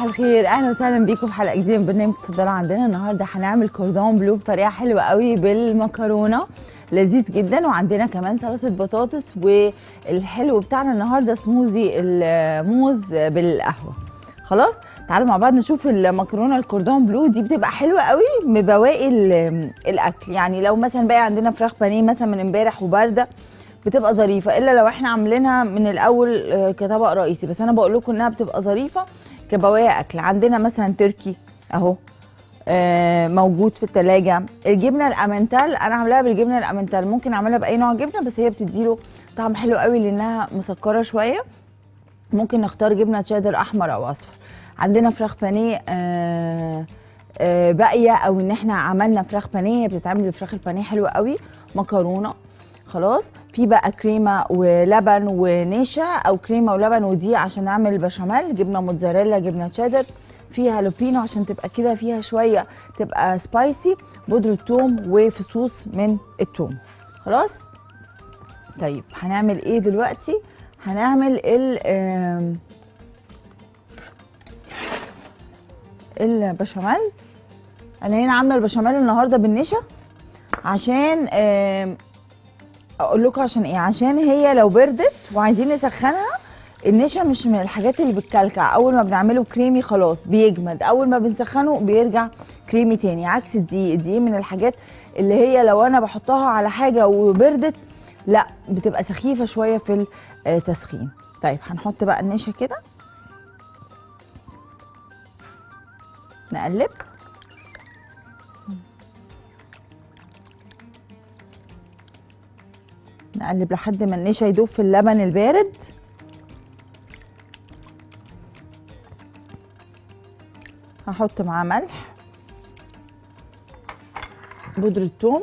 الخير اهلا وسهلا بيكم في حلقه جديده من برنامج تفضلوا عندنا النهارده هنعمل كوردون بلو بطريقه حلوه قوي بالمكرونه لذيذ جدا وعندنا كمان سلطه بطاطس والحلو بتاعنا النهارده سموزي الموز بالقهوه خلاص تعالوا مع بعض نشوف المكرونه الكوردون بلو دي بتبقى حلوه قوي ببواقي ال- الاكل يعني لو مثلا باقي عندنا فراخ بانيه مثلا من امبارح وبارده بتبقى ظريفه الا لو احنا عاملينها من الاول آه، كطبق رئيسي بس انا بقول لكم انها بتبقى ظريفه كبواقي اكل عندنا مثلا تركي اهو آه، موجود في التلاجة الجبنه الامنتال انا عاملاها بالجبنه الامنتال ممكن اعملها باي نوع جبنه بس هي بتديله طعم حلو قوي لانها مسكره شويه ممكن نختار جبنه تشيدر احمر او اصفر عندنا فراخ بانيه آه آه باقيه او ان احنا عملنا فراخ بانيه هي بتتعمل بفراخ البانيه حلوه قوي مكرونه خلاص في بقى كريمه ولبن ونشا او كريمه ولبن ودي عشان نعمل بشاميل جبنه موتزاريلا جبنه تشيدر فيها هالوبينو عشان تبقى كده فيها شويه تبقى سبايسي بودره ثوم وفصوص من الثوم خلاص طيب هنعمل ايه دلوقتي هنعمل ال آم، البشاميل انا هنا عامله البشاميل النهارده بالنشا عشان آم، اقول لكم عشان ايه عشان هي لو بردت وعايزين نسخنها النشا مش من الحاجات اللي بتكلكع اول ما بنعمله كريمي خلاص بيجمد اول ما بنسخنه بيرجع كريمي تاني عكس الدقيق الدقيق من الحاجات اللي هي لو انا بحطها على حاجه وبردت لا بتبقى سخيفه شويه في التسخين طيب هنحط بقى النشا كده نقلب نقلب لحد ما النشا يدوب في اللبن البارد هحط معاه ملح بودرة ثوم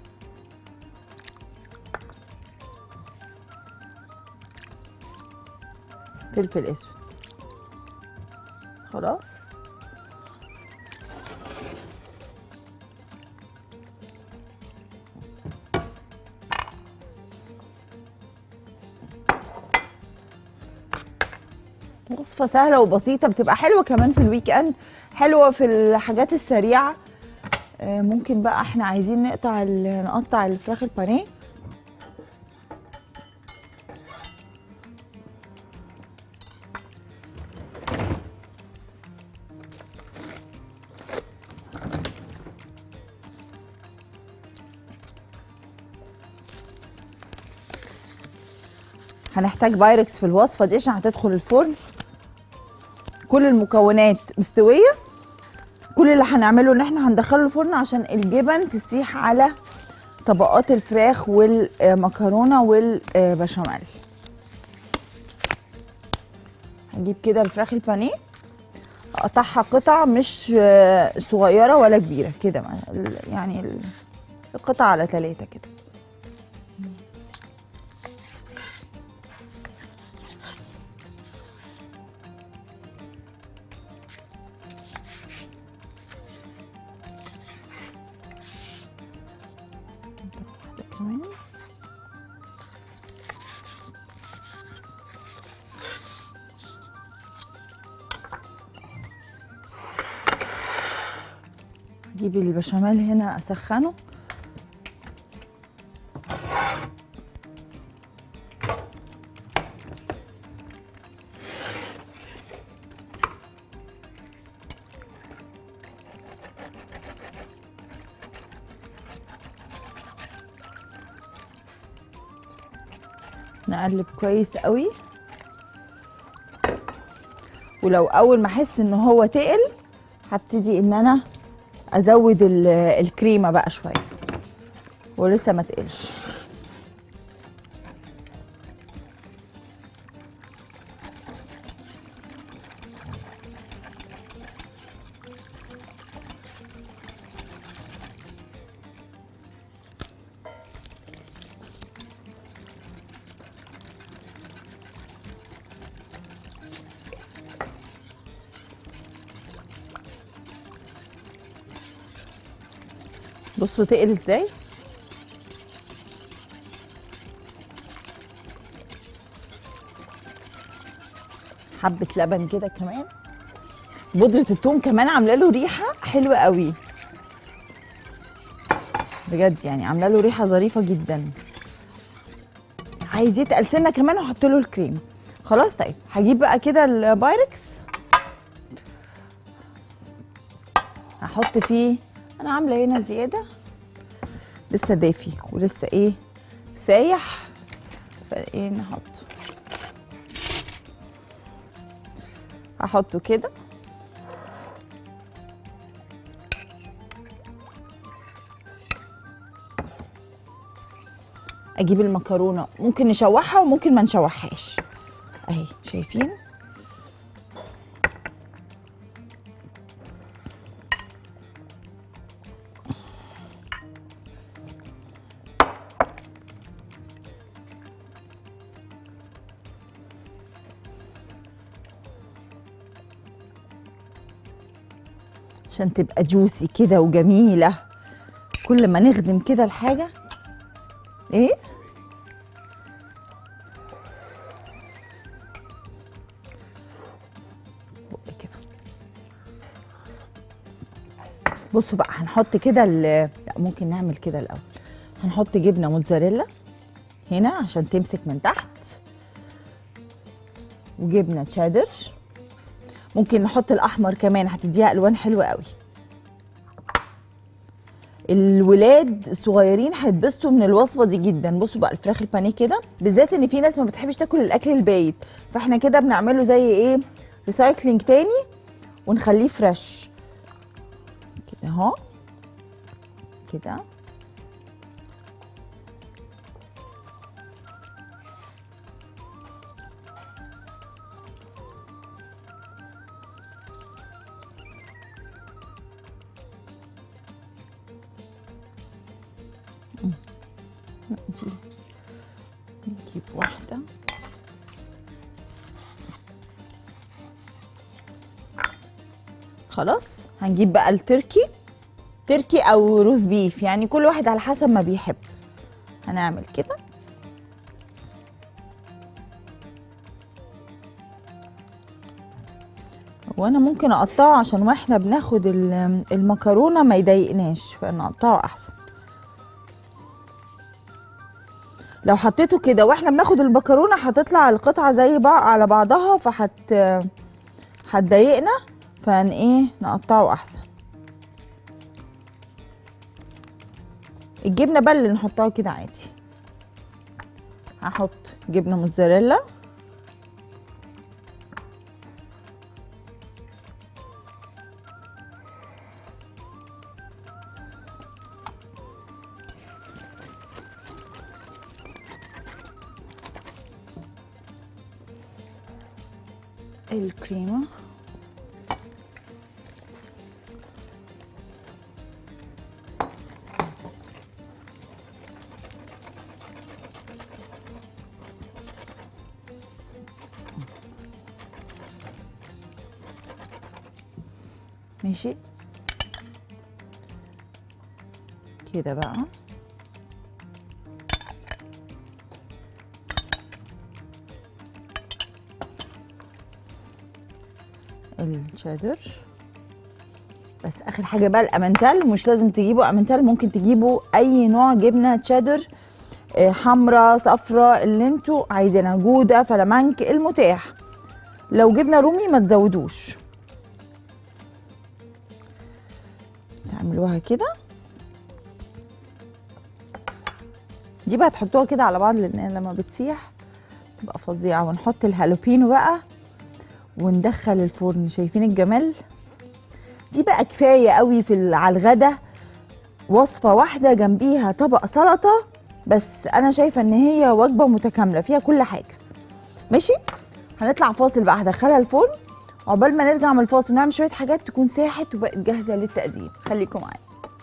فلفل اسود خلاص وصفة سهلة وبسيطة بتبقى حلوة كمان في الويك اند حلوة في الحاجات السريعة آه، ممكن بقى احنا عايزين نقطع ال- نقطع الفراخ البانيه هنحتاج بايركس في الوصفة دي عشان هتدخل الفرن كل المكونات مستوية كل اللي هنعمله ان احنا هندخله الفرن عشان الجبن تسيح على طبقات الفراخ والمكرونة والبشاميل هنجيب كده الفراخ البانيه اقطعها قطع مش آه، صغيرة ولا كبيرة كده ما- ال- يعني ال- القطع على ثلاثة كده واحدة كمان اجيب البشاميل هنا اسخنه نقلب كويس قوي ولو اول ما احس ان هو تقل هبتدي ان انا ازود ال- الكريمه بقى شويه ولسه ما تقلش بصوا تقل ازاي حبة لبن كده كمان بودره الثوم كمان عامله له ريحه حلوه قوي بجد يعني عامله له ريحه ظريفه جدا عايز يتقل سنه كمان واحط له الكريم خلاص طيب هجيب بقى كده البايركس هحط فيه انا عامله هنا زياده لسه دافي ولسه ايه سايح فايه نحط هحطه كده اجيب المكرونه ممكن نشوحها وممكن ما نشوحهاش اهي شايفين عشان تبقى جوسي كده وجميله كل ما نخدم كده الحاجه ايه بق كده بصوا بقى هنحط كده ال- لا ممكن نعمل كده الاول هنحط جبنه موتزاريلا هنا عشان تمسك من تحت وجبنه تشادر ممكن نحط الاحمر كمان هتديها الوان حلوه قوي الولاد الصغيرين هيتبسطوا من الوصفه دي جدا بصوا بقى الفراخ البانيه كده بالذات ان في ناس ما بتحبش تاكل الاكل البايت فاحنا كده بنعمله زي ايه ريسايكلينج تاني ونخليه فريش كده اهو كده دي نجيب واحدة خلاص هنجيب بقى التركي تركي او روز بيف يعني كل واحد على حسب ما بيحب هنعمل كده وانا ممكن اقطعه عشان واحنا بناخد ال- المكرونه ما يضايقناش فنقطعه احسن لو حطيته كده واحنا بناخد المكرونه هتطلع القطعه زي بعض على بعضها فهت هتضايقنا فان ايه نقطعه احسن الجبنه بقى اللي نحطها كده عادي هحط جبنه موتزاريلا الكريمه ماشي كده بقى الشيدر بس اخر حاجه بقى الامنتال مش لازم تجيبوا امنتال ممكن تجيبوا اي نوع جبنه تشيدر آه، حمرا صفرا اللي انتوا عايزينها جوده فلامنك المتاح لو جبنه رومي ما تزودوش تعملوها كده دي بقى تحطوها كده على بعض لان لما بتسيح تبقى فظيعه ونحط الهالوبينو بقى وندخل الفرن شايفين الجمال دي بقى كفايه قوي في ال- على الغدا وصفه واحده جنبيها طبق سلطه بس انا شايفه ان هي وجبه متكامله فيها كل حاجه ماشي هنطلع فاصل بقى هدخلها الفرن عقبال ما نرجع من الفاصل ونعمل شويه حاجات تكون ساحت وبقت جاهزه للتقديم خليكم معايا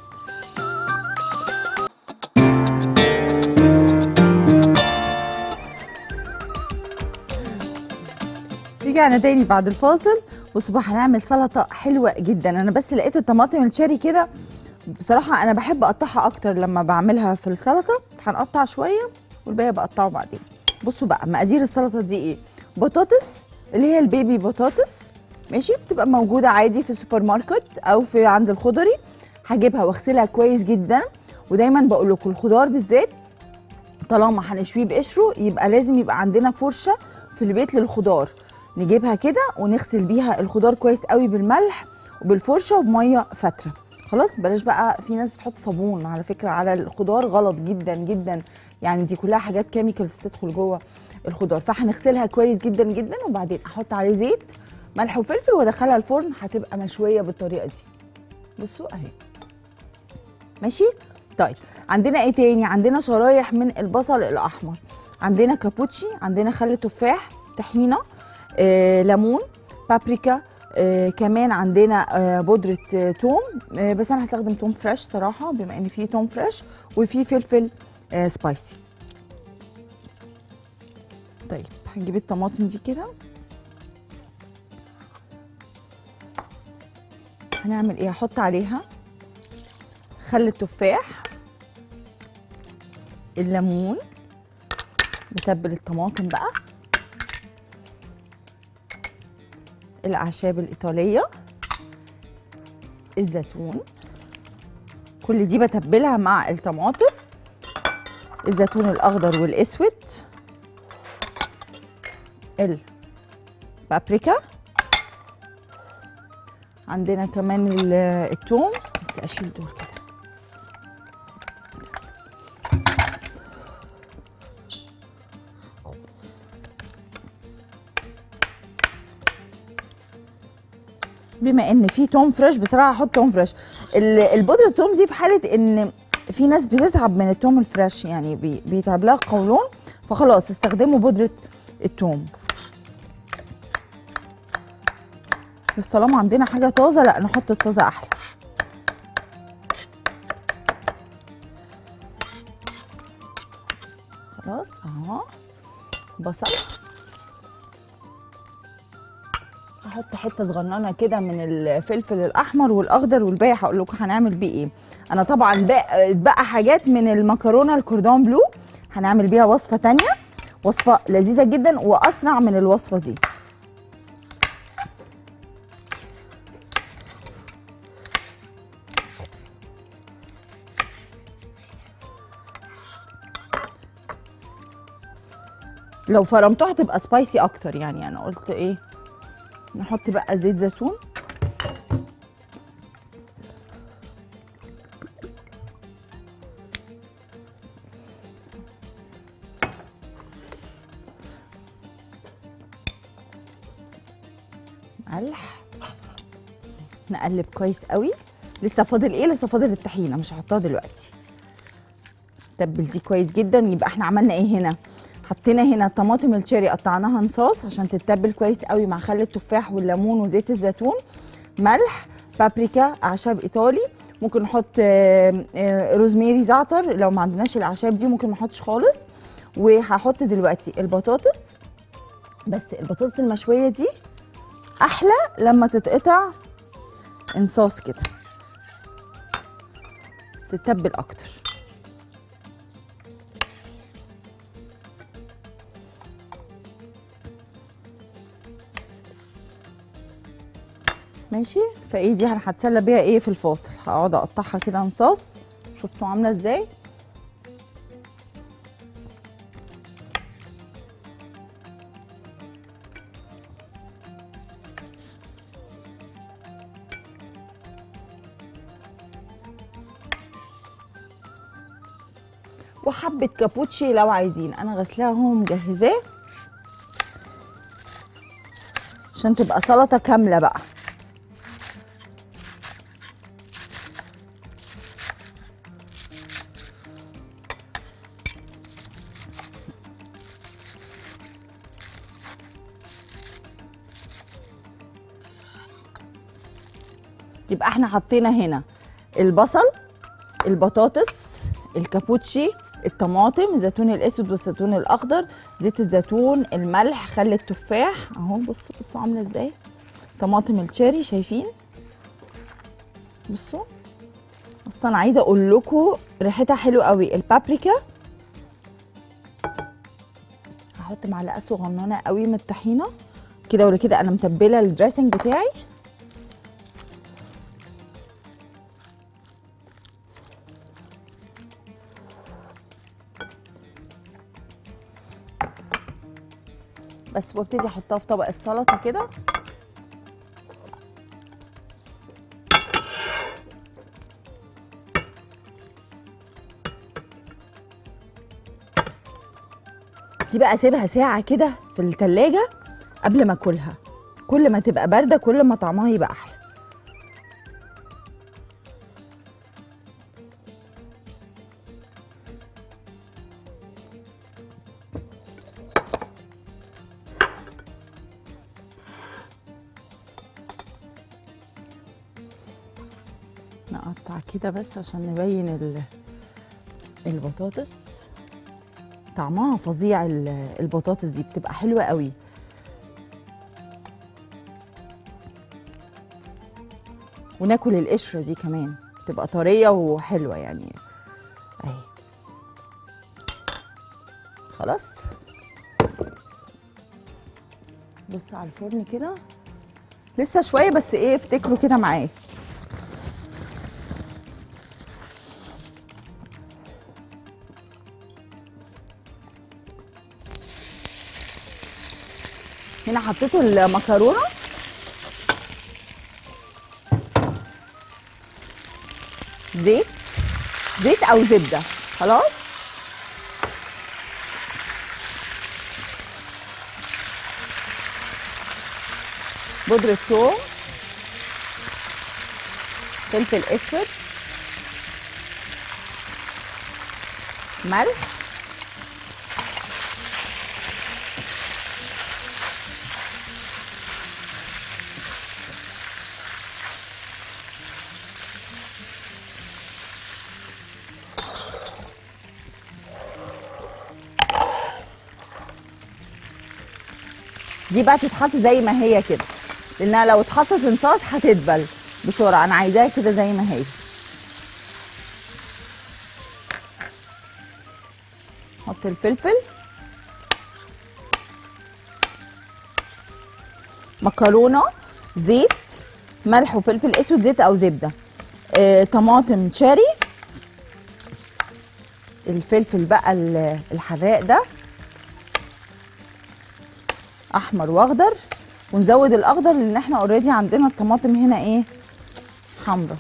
رجعنا تاني بعد الفاصل بصوا بقى هنعمل سلطه حلوه جدا انا بس لقيت الطماطم الشاري كده بصراحه انا بحب اقطعها اكتر لما بعملها في السلطه هنقطع شويه والباقي بقطعه بعدين بصوا بقى مقادير السلطه دي ايه بطاطس اللي هي البيبي بطاطس ماشي بتبقى موجوده عادي في السوبر ماركت او في عند الخضري هجيبها واغسلها كويس جدا ودايما بقول لكم الخضار بالذات طالما هنشويه بقشره يبقى لازم يبقى عندنا فرشه في البيت للخضار نجيبها كده ونغسل بيها الخضار كويس قوي بالملح وبالفرشه وبميه فتره خلاص بلاش بقى في ناس بتحط صابون على فكره على الخضار غلط جدا جدا يعني دي كلها حاجات كيميكالز تدخل جوه الخضار فهنغسلها كويس جدا جدا وبعدين احط عليه زيت ملح وفلفل وادخلها الفرن هتبقى مشويه بالطريقه دي بصوا اهي ماشي طيب عندنا ايه تاني عندنا شرايح من البصل الاحمر عندنا كابوتشي عندنا خل تفاح طحينه آه، ليمون بابريكا آه، كمان عندنا آه، بودرة آه، توم آه، بس انا هستخدم توم فريش صراحة بما ان في توم فريش وفي فلفل آه، سبايسي طيب هنجيب الطماطم دي كده هنعمل ايه هحط عليها خل التفاح الليمون نتبل الطماطم بقى الاعشاب الايطاليه الزيتون كل دي بتبلها مع الطماطم الزيتون الاخضر والاسود البابريكا عندنا كمان ال- التوم بس اشيل دول كده بما ان في توم فريش بصراحه هحط توم فريش ال- البودره التوم دي في حاله ان في ناس بتتعب من التوم الفريش يعني بي- بيتعب لها قولون فخلاص استخدموا بودره التوم بس طالما عندنا حاجه طازه لا نحط الطازه احلى خلاص اهو بصل هحط حته صغننه كده من الفلفل الاحمر والاخضر والباقي هقول لكم هنعمل بيه ايه انا طبعا بقى, بقى حاجات من المكرونه الكوردون بلو هنعمل بيها وصفه تانية وصفه لذيذه جدا واسرع من الوصفه دي لو فرمتوها هتبقى سبايسي اكتر يعني انا قلت ايه نحط بقى زيت زيتون ملح نقلب كويس قوي لسه فاضل ايه لسه فاضل الطحينه مش هحطها دلوقتي تبل دي كويس جدا يبقى احنا عملنا ايه هنا حطينا هنا طماطم الشيري قطعناها نصاص عشان تتبل كويس قوي مع خل التفاح والليمون وزيت الزيتون ملح بابريكا اعشاب ايطالي ممكن نحط آه، آه، روزميري زعتر لو ما عندناش الاعشاب دي ممكن ما نحطش خالص وهحط دلوقتي البطاطس بس البطاطس المشويه دي احلى لما تتقطع انصاص كده تتبل اكتر ماشي فايه دي انا هتسلى بيها ايه في الفاصل هقعد اقطعها كده انصاص شفتوا عامله ازاي وحبه كابوتشي لو عايزين انا غسلاها اهو مجهزاه عشان تبقى سلطه كامله بقى يبقى احنا حطينا هنا البصل البطاطس الكابوتشي الطماطم الزيتون الاسود والزيتون الاخضر زيت الزيتون الملح خل التفاح اهو بصوا بصوا عامله ازاي طماطم الشيري شايفين بصوا اصلا انا عايزه اقول لكم ريحتها حلوه قوي البابريكا هحط معلقه صغننه قوي من الطحينه كده ولا كده انا متبله الدريسنج بتاعي بس وابتدي احطها في طبق السلطه كده دي بقى اسيبها ساعه كده في التلاجة قبل ما اكلها كل ما تبقى بارده كل ما طعمها يبقى احلى نقطع كده بس عشان نبين ال- البطاطس طعمها فظيع ال- البطاطس دي بتبقى حلوه قوي وناكل القشره دي كمان تبقى طريه وحلوه يعني اهي خلاص بص على الفرن كده لسه شويه بس ايه افتكروا كده معايا هنا حطيته المكرونه زيت زيت او زبده خلاص بودرة ثوم فلفل اسود ملح دي بقى تتحط زي ما هي كده لانها لو اتحطت انصاص هتدبل بسرعه انا عايزاها كده زي ما هي حط الفلفل مكرونه زيت ملح وفلفل اسود زيت او زبده آه، طماطم تشاري الفلفل بقى ال- الحراق ده احمر واخضر ونزود الاخضر لان احنا اوريدي عندنا الطماطم هنا ايه حمرا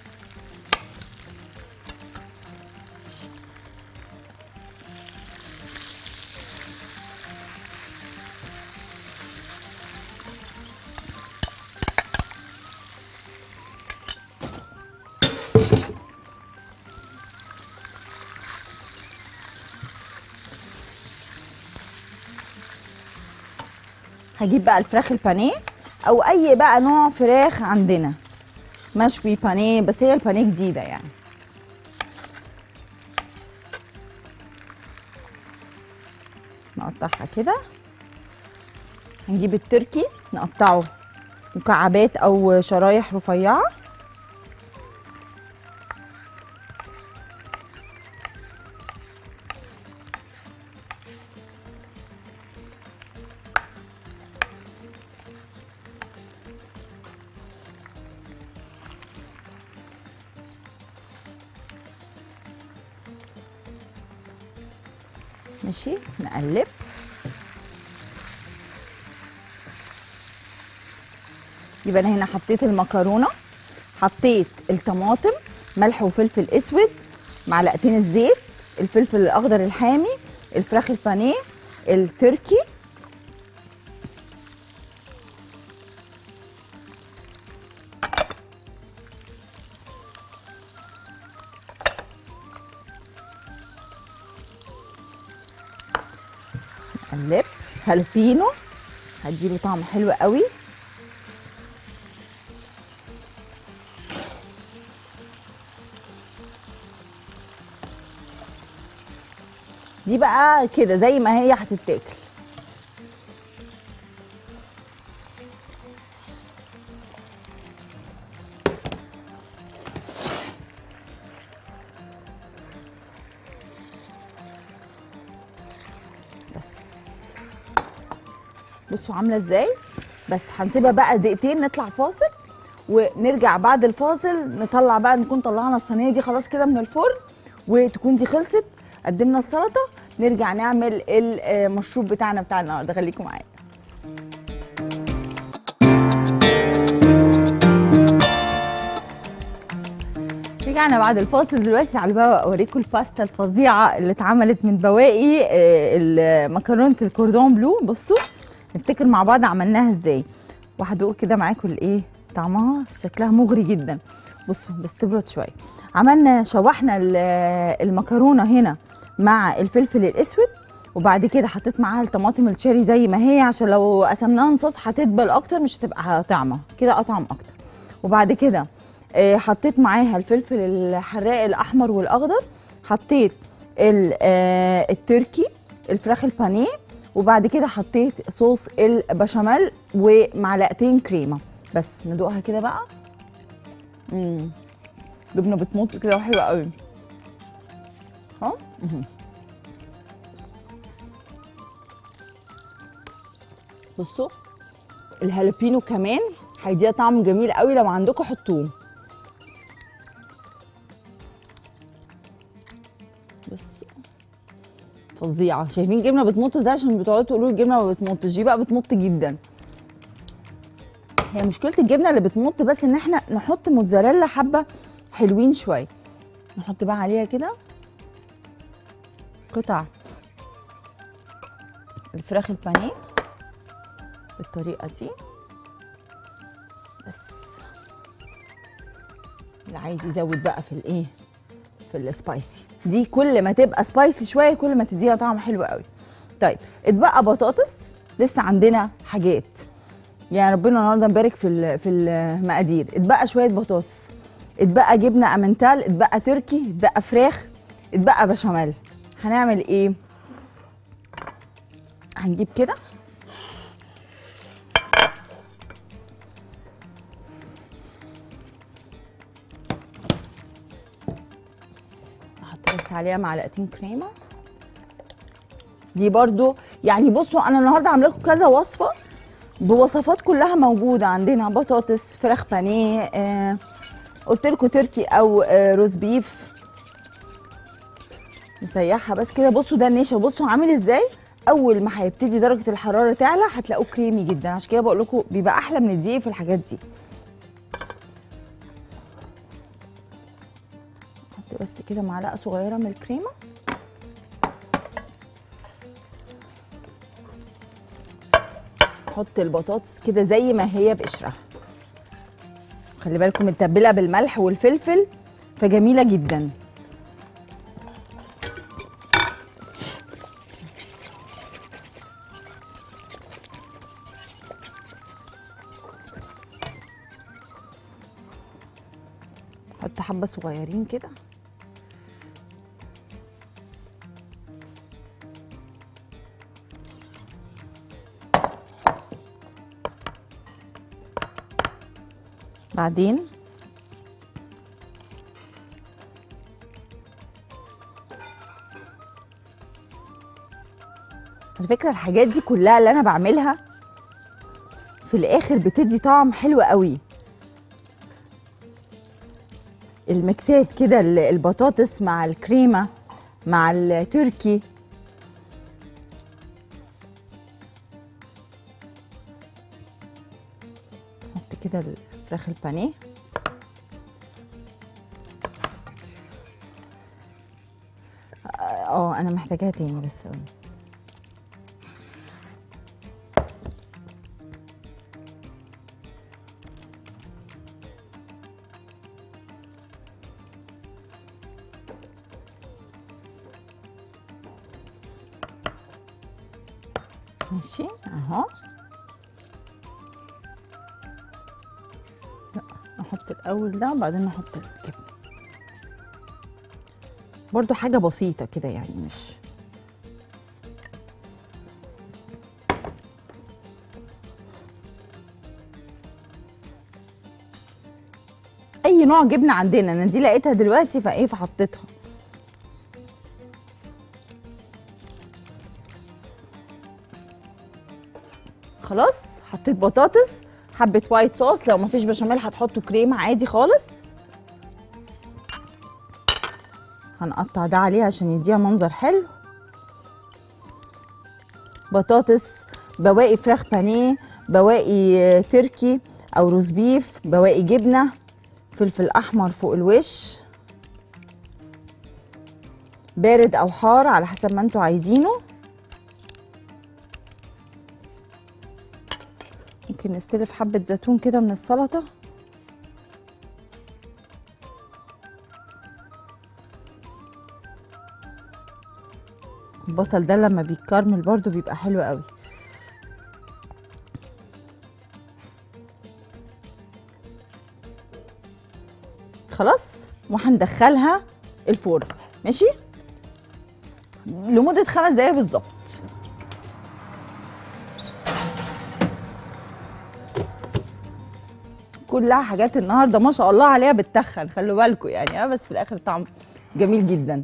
هجيب بقى الفراخ البانيه او اي بقى نوع فراخ عندنا مشوي بانيه بس هي البانيه جديده يعني نقطعها كده هنجيب التركي نقطعه مكعبات او شرايح رفيعه ماشي نقلب يبقى انا هنا حطيت المكرونه حطيت الطماطم ملح وفلفل اسود معلقتين الزيت الفلفل الاخضر الحامي الفراخ البانيه التركي نقلب هالبينو هديله طعم حلو قوي دي بقى كده زي ما هي هتتاكل بس بصوا عامله ازاي بس هنسيبها بقى دقيقتين نطلع فاصل ونرجع بعد الفاصل نطلع بقى نكون طلعنا الصينيه دي خلاص كده من الفرن وتكون دي خلصت قدمنا السلطه نرجع نعمل المشروب بتاعنا بتاع النهارده خليكم معايا رجعنا بعد الفاصل دلوقتي تعالوا بقى اوريكم الباستا الفظيعه اللي اتعملت من بواقي آه، مكرونه الكوردون بلو بصوا نفتكر مع بعض عملناها ازاي وهدوق كده معاكم الايه طعمها شكلها مغري جدا بصوا بس تبرد شويه عملنا شوحنا ال- المكرونه هنا مع الفلفل الاسود وبعد كده حطيت معاها الطماطم الشيري زي ما هي عشان لو قسمناها نصاص هتدبل اكتر مش هتبقى طعمه كده اطعم اكتر وبعد كده آه، حطيت معاها الفلفل الحراق الاحمر والاخضر حطيت ال- آه، التركي الفراخ البانيه وبعد كده حطيت صوص البشاميل ومعلقتين كريمه بس ندوقها كده بقى امم جبنه بتموت كده وحلوه قوي ها مهم. بصوا الهالبينو كمان هيديها طعم جميل قوي لو عندكم حطوه بص فظيعه شايفين جبنه بتمط ازاي عشان بتقعدوا تقولوا الجبنه ما بتمطش دي بقى بتمط جدا هي مشكله الجبنه اللي بتمط بس ان احنا نحط موتزاريلا حبه حلوين شويه نحط بقى عليها كده قطع الفراخ البانيه بالطريقه دي بس اللي عايز يزود بقى في الايه في السبايسي دي كل ما تبقى سبايسي شويه كل ما تديها طعم حلو قوي طيب اتبقى بطاطس لسه عندنا حاجات يعني ربنا النهارده مبارك في ال- في المقادير اتبقى شويه بطاطس اتبقى جبنه امنتال اتبقى تركي اتبقى فراخ اتبقى بشاميل هنعمل ايه هنجيب كده احط بس عليها معلقتين كريمه دي برضو يعني بصوا انا النهارده عامله لكم كذا وصفه بوصفات كلها موجوده عندنا بطاطس فراخ بانيه آه قلت لكم تركي او آه روز بيف نسيحها بس كده بصوا ده النشا بصوا عامل ازاي اول ما هيبتدي درجه الحراره تعلى هتلاقوه كريمي جدا عشان كده بقول لكم بيبقى احلى من الدقيق في الحاجات دي احط بس كده معلقه صغيره من الكريمه احط البطاطس كده زي ما هي بقشرها خلي بالكم متبله بالملح والفلفل فجميله جدا احط حبه صغيرين كده بعدين على فكره الحاجات دي كلها اللي انا بعملها في الاخر بتدي طعم حلو قوي الميكسات كده ال- البطاطس مع الكريمه مع التركي نحط كده الفراخ البانيه اه انا محتاجاها تاني بس ثواني. ماشي اهو لا احط الاول ده وبعدين احط الجبنه برضو حاجه بسيطه كده يعني مش اي نوع جبنه عندنا انا دي لقيتها دلوقتي فايه فحطيتها خلاص حطيت بطاطس حبه وايت صوص لو مفيش بشاميل هتحطوا كريمه عادي خالص هنقطع ده عليه عشان يديها منظر حلو بطاطس بواقي فراخ بانيه بواقي آه، تركي او روز بيف بواقي جبنه فلفل احمر فوق الوش بارد او حار على حسب ما انتوا عايزينه ممكن نستلف حبه زيتون كده من السلطه البصل ده لما بيتكرمل برضو بيبقى حلو قوي خلاص وهندخلها الفرن ماشي لمده خمس دقايق بالظبط كلها حاجات النهارده ما شاء الله عليها بتتخن خلوا بالكم يعني اه بس في الاخر طعم جميل جدا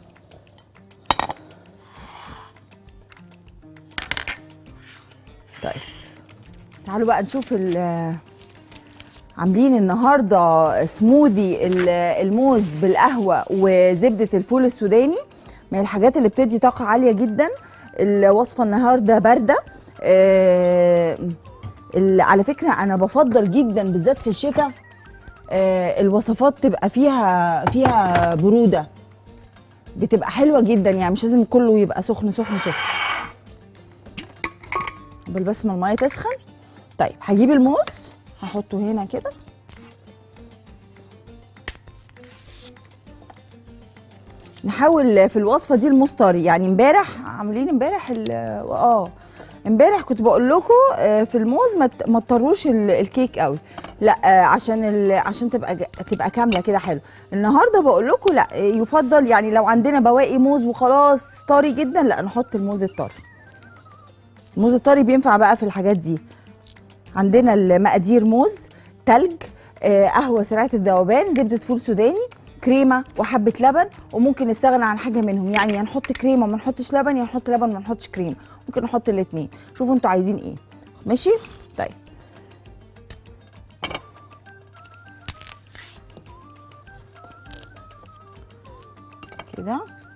طيب تعالوا بقى نشوف ال- عاملين النهارده سموذي ال- الموز بالقهوه وزبده الفول السوداني من الحاجات اللي بتدي طاقه عاليه جدا الوصفه النهارده بارده آه، ال- على فكره انا بفضل جدا بالذات في الشتاء آه، الوصفات تبقى فيها فيها بروده بتبقى حلوه جدا يعني مش لازم كله يبقى سخن سخن سخن قبل بس ما الميه تسخن طيب هجيب الموز هحطه هنا كده نحاول في الوصفه دي الموز طري يعني امبارح عاملين امبارح ال- اه امبارح كنت بقول لكم آه، في الموز ما ت- ما تطروش ال- الكيك قوي لا آه، عشان ال- عشان تبقى ج- تبقى كامله كده حلو النهارده بقول لكم لا آه، يفضل يعني لو عندنا بواقي موز وخلاص طري جدا لا نحط الموز الطري الموز الطري بينفع بقى في الحاجات دي عندنا المقادير موز تلج آه، قهوه سريعه الذوبان زبده فول سوداني كريمه وحبه لبن وممكن نستغنى عن حاجه منهم يعني يا نحط كريمه وما نحطش لبن يا نحط لبن وما نحطش كريمه ممكن نحط الاثنين شوفوا انتوا عايزين ايه ماشي طيب كده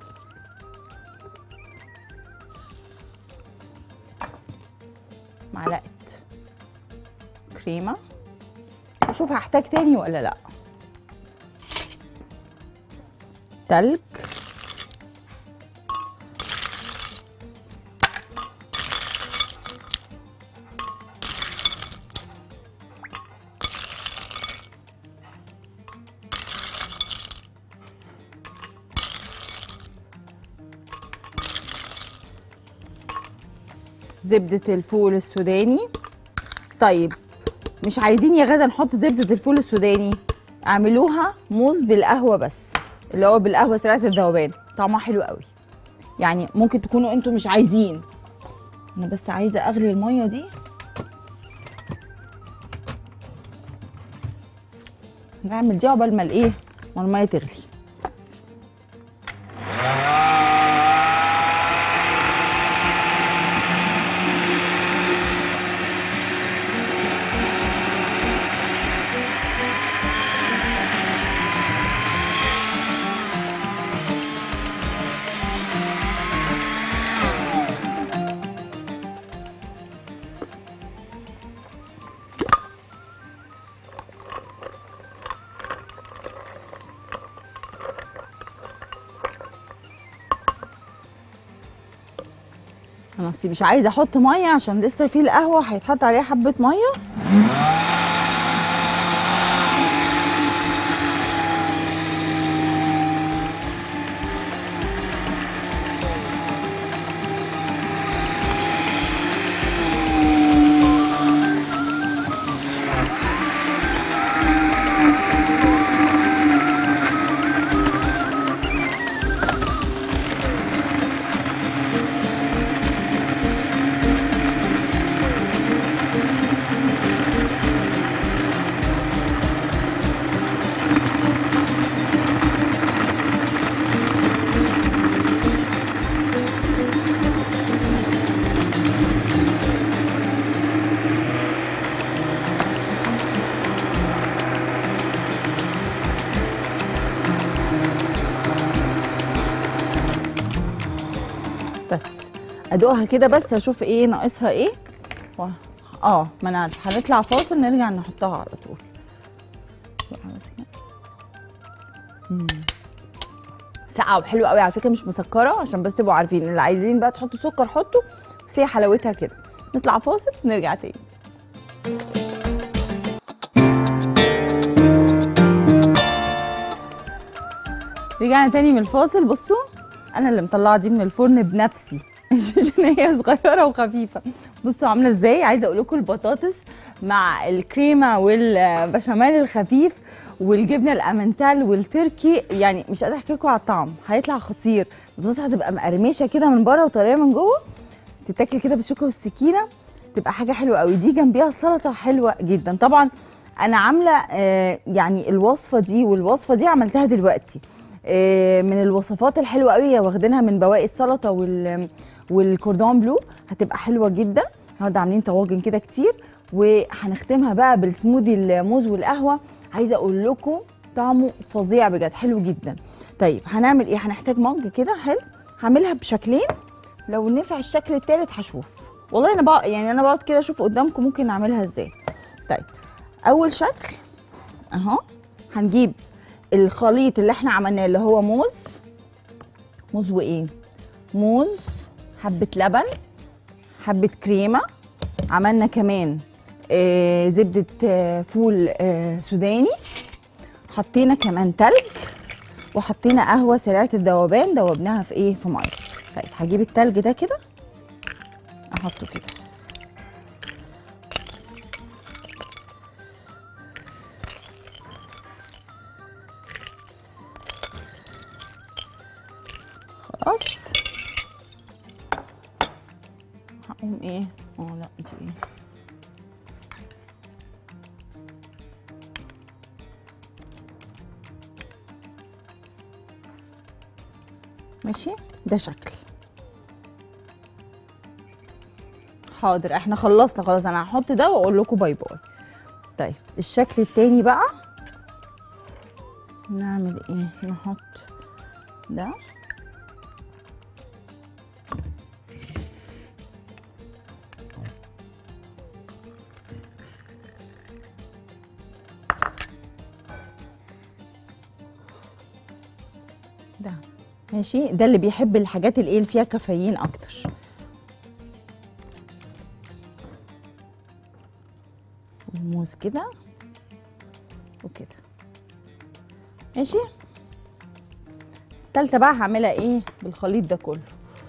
معلقه كريمه اشوف هحتاج تاني ولا لا تلج زبدة الفول السوداني طيب مش عايزين يا غدا نحط زبدة الفول السوداني اعملوها موز بالقهوة بس اللي هو بالقهوة سريعة الذوبان طعمها حلو قوي يعني ممكن تكونوا انتوا مش عايزين انا بس عايزة اغلي المية دي نعمل دي عقبال ما الايه ما المية تغلي انا اصلي مش عايزه احط ميه عشان لسه في القهوه هيتحط عليها حبه ميه بس ادوقها كده بس اشوف ايه ناقصها ايه و... اه ما انا عارفه هنطلع فاصل نرجع نحطها على طول بقى بس كده. مم. ساقعه وحلوه قوي على فكره مش مسكره عشان بس تبقوا عارفين اللي عايزين بقى تحطوا سكر حطوا بس هي حلاوتها كده نطلع فاصل نرجع تاني رجعنا تاني من الفاصل بصوا انا اللي مطلعه دي من الفرن بنفسي مش عشان هي صغيره وخفيفه بصوا عامله ازاي عايزه اقول لكم البطاطس مع الكريمه والبشاميل الخفيف والجبنه الامنتال والتركي يعني مش قادره احكي لكم على الطعم هيطلع خطير البطاطس هتبقى مقرمشه كده من بره وطريه من جوه تتاكل كده بالشوكه والسكينه تبقى حاجه حلوه قوي دي جنبيها سلطه حلوه جدا طبعا انا عامله آه، يعني الوصفه دي والوصفه دي عملتها دلوقتي آه، من الوصفات الحلوه قوي واخدينها من بواقي السلطه وال والكوردون بلو هتبقى حلوه جدا النهارده عاملين طواجن كده كتير وهنختمها بقى بالسموذي الموز والقهوه عايزه اقول لكم طعمه فظيع بجد حلو جدا طيب هنعمل ايه هنحتاج مج كده حلو هعملها بشكلين لو نفع الشكل التالت هشوف والله انا بقى يعني انا بقعد كده اشوف قدامكم ممكن نعملها ازاي طيب اول شكل اهو هنجيب الخليط اللي احنا عملناه اللي هو موز موز وايه موز حبه لبن حبه كريمه عملنا كمان آه زبده آه فول آه سوداني حطينا كمان تلج وحطينا قهوه سريعه الذوبان دوبناها في ايه في ميه طيب هجيب التلج ده كده احطه كده خلاص هقوم ايه اه لا دي ايه ماشي ده شكل حاضر احنا خلصنا خلاص انا هحط ده واقول لكم باي باي طيب الشكل التاني بقى نعمل ايه نحط ده ده ماشي ده اللي بيحب الحاجات اللي ايه اللي فيها كافيين اكتر والموز كده وكده ماشي التالتة بقى هعملها ايه بالخليط ده كله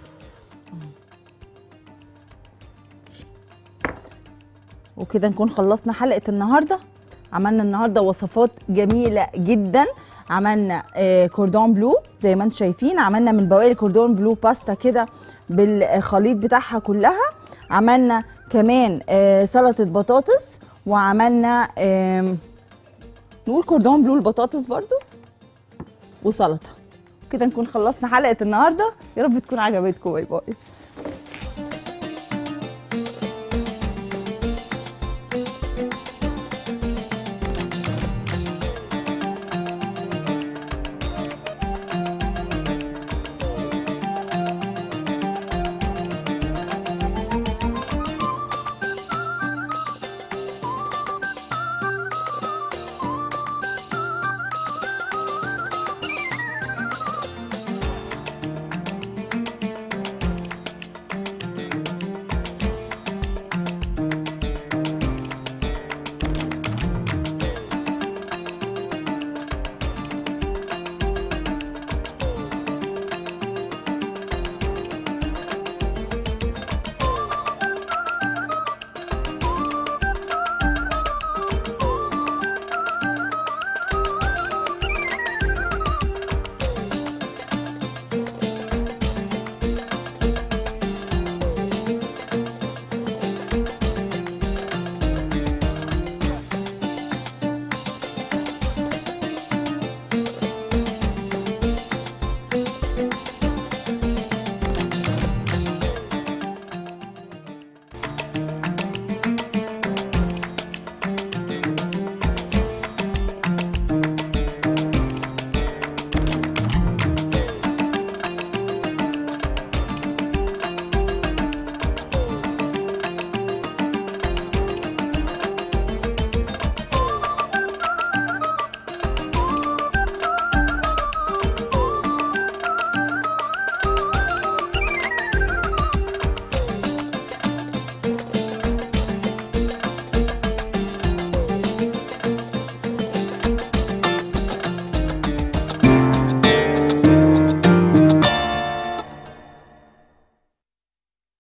وكده نكون خلصنا حلقة النهاردة عملنا النهارده وصفات جميلة جدا عملنا آه كوردون بلو زي ما انتم شايفين عملنا من بواقي الكوردون بلو باستا كده بالخليط بتاعها كلها عملنا كمان آه سلطة بطاطس وعملنا آه نقول كوردون بلو البطاطس برضو وسلطة كده نكون خلصنا حلقة النهاردة يا رب تكون عجبتكم باي باي